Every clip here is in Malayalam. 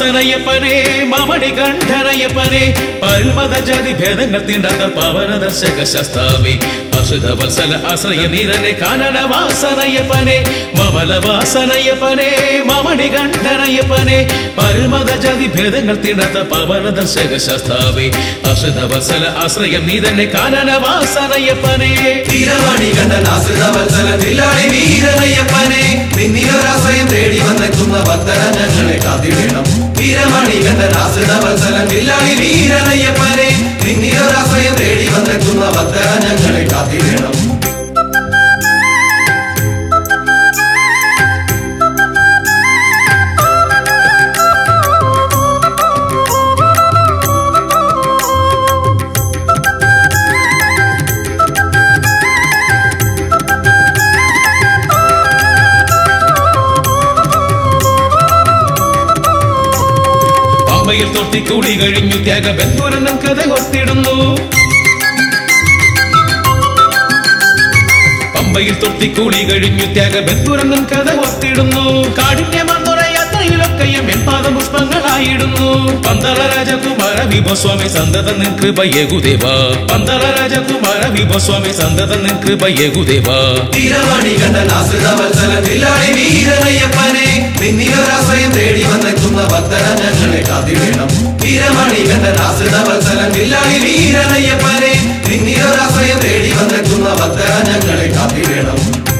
വാസനയപ്പനെ മമണി കണ്ഠനയപ്പനെ പൽമത ജാതി ഭേദങ്ങൾ തീണ്ടാത്ത പവന ദർശക ശസ്താവേ അസുത വത്സല ആശ്രയ നീരനെ കാനന വാസനയപ്പനെ മമല വാസനയപ്പനെ മമണി കണ്ഠനയപ്പനെ പൽമത ജാതി ഭേദങ്ങൾ തീണ്ടാത്ത പവന ദർശക ശസ്താവേ അസുത വത്സല ആശ്രയം നീ തന്നെ കാനന വാസനയപ്പനെ തീരമണി കണ്ട നാസുതവത്സല വില്ലാളി വീരനയ്യപ്പനെ നിന്നിലൊരാശ്രയം തേടി വന്നെത്തുന്ന ഭക്തര ഞങ്ങളെ കാത്തിടണം തീരമണി കണ്ട നാസുതവത്സല വില്ലാളി വീരനയ്യപ്പനെ നിന്നിലൊരാശ്രയം തേടി വന്നെത്തുന്ന ഭക്തര ഞങ്ങളെ കാത്തിടണം പമ്പയിൽ തൊട്ടിക്കൂടി കഴിഞ്ഞു ത്യാഗബന്ധുരനം കഥ ഒത്തിടുന്നു പമ്പയിൽ തൊട്ടിക്കൂടി കഴിഞ്ഞു ത്യാഗബന്ധുരനം കഥ ഒത്തിടുന്നു കാഠിന്യമന്തുറ യാത്രയിലൊക്കെയും എൺപാദ പുഷ്പങ്ങളായിടുന്നു പന്തള രാജകുമാര വിഭസ്വാമി സന്തത നിൻ കൃപയകുദേവ പന്തള രാജകുമാര വിഭസ്വാമി സന്തത നിൻ കൃപയകുദേവ തീരമണി കണ്ട നാസുതവത്സല വില്ലാളി വീരനയ്യപ്പനെ നിന്നിലൊരാശ്രയം തേടി വന്നെത്തുന്ന ഭക്തര ഞങ്ങളെ കാത്തിടണം തീരമണി കണ്ട നാസുതവത്സല വില്ലാളി വീരനയ്യപ്പനെ നിന്നിലൊരാശ്രയം തേടി വന്നെത്തുന്ന ഭക്തര ഞങ്ങളെ കാത്തിടണം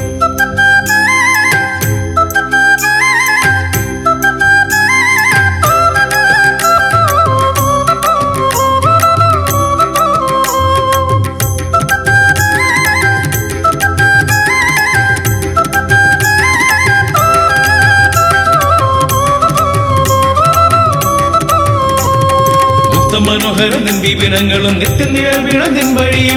മുക്ത മനോഹരം നിൻ വിപിനങ്ങളും നിത്യ നിഴൽ നിൻ വഴിയും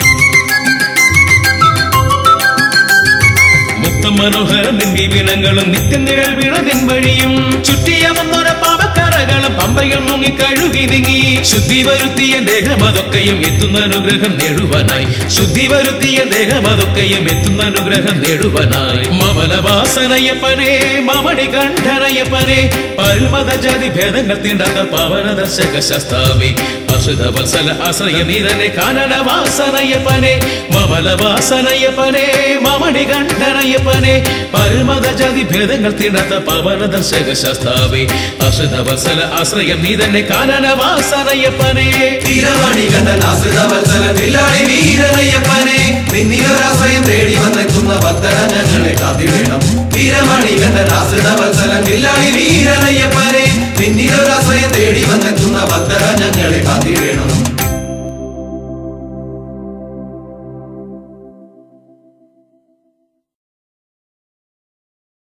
മുക്ത മനോഹരം നിൻ വിപിനങ്ങളും നിത്യ നിഴൽ നിൻ വഴിയും ചുറ്റിയ വന്നൊര പാവക്കറകളും പമ്പയിൽ മുങ്ങി കഴുകി നീങ്ങി ശുദ്ധി വരുത്തിയ ദേഹമതൊക്കെയും എത്തുന്ന അനുഗ്രഹം നേടുവാനായി ശുദ്ധി വരുത്തിയ ദേഹമതൊക്കെയും എത്തുന്ന അനുഗ്രഹം നേടുവാനായി മമല വാസനയപ്പനെ മമണി കണ്ഠനയപ്പനെ പൽമത ജാതി ഭേദങ്ങൾ തീണ്ടാത്ത പവന ദർശക ശസ്താവേ അസുത വത്സല ആശ്രയ നീരനെ കാനന വാസനയപ്പനെ മമല വാസനയപ്പനെ മമണി കണ്ഠനയപ്പനെ പൽമത ജാതി ഭേദങ്ങൾ തീണ്ടാത്ത പവന ദർശക ശസ്താവേ അസുത വത്സല ആശ്രയം നീ തന്നെ കാനന വാസനയപ്പനെ തീരമണി കണ്ട നാസുതവത്സല വില്ലാളി വീരനയ്യപ്പനെ നിന്നിലൊരാശ്രയം തേടി വന്നെത്തുന്ന ഭക്തര ഞങ്ങളെ കാത്തിടണം തീരമണി കണ്ട നാസുതവത്സല വില്ലാളി വീരനയ്യപ്പനെ നിന്നിലൊരാശ്രയം തേടി വന്നെത്തുന്ന ഭക്തര